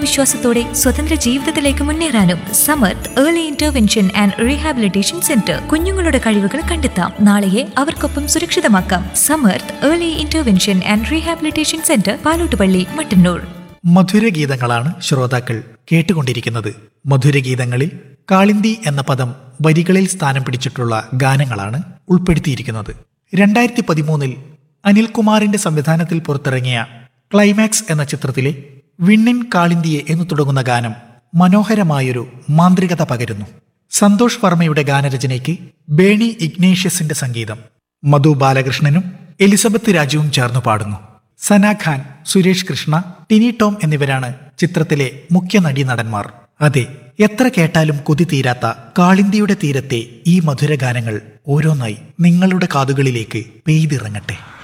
ആത്മവിശ്വാസത്തോടെ സ്വതന്ത്ര ജീവിതത്തിലേക്ക് മുന്നേറാനും Samarth early intervention and rehabilitation centre കുഞ്ഞുങ്ങളുടെ കഴിവുകൾ കണ്ടെത്താം നാളെയെ അവർക്കൊപ്പം സുരക്ഷിതമാക്കാം Samarth early intervention and rehabilitation centre Palottupalli Mattannur മധുരഗീതങ്ങളാണ് ശ്രോതാക്കൾ കേട്ടുകൊണ്ടിരിക്കുന്നത് മധുരഗീതങ്ങളിൽ കാളിന്തി എന്ന പദം വരികളിൽ സ്ഥാനം പിടിച്ചിട്ടുള്ള ഗാനങ്ങളാണ് ഉൾപ്പെടുത്തിയിരിക്കുന്നത് രണ്ടായിരത്തി പതിമൂന്നിൽ അനിൽകുമാറിന്റെ സംവിധാനത്തിൽ പുറത്തിറങ്ങിയ ക്ലൈമാക്സ് എന്ന ചിത്രത്തിലെ വിണ്ണിൻ കാളിന്തിയെ എന്നു തുടങ്ങുന്ന ഗാനം മനോഹരമായൊരു മാന്ത്രികത പകരുന്നു സന്തോഷ് വർമ്മയുടെ ഗാനരചനയ്ക്ക് ബേണി ഇഗ്നേഷ്യസിന്റെ സംഗീതം മധു ബാലകൃഷ്ണനും എലിസബത്ത് രാജുവും ചേർന്നു പാടുന്നു സന ഖാൻ സുരേഷ് കൃഷ്ണ ടിനി ടോം എന്നിവരാണ് ചിത്രത്തിലെ മുഖ്യ നടീനടന്മാർ അതെ എത്ര കേട്ടാലും കൊതി തീരാത്ത കാളിന്തിയുടെ തീരത്തെ ഈ മധുരഗാനങ്ങൾ ഓരോന്നായി നിങ്ങളുടെ കാതുകളിലേക്ക് പെയ്തിറങ്ങട്ടെ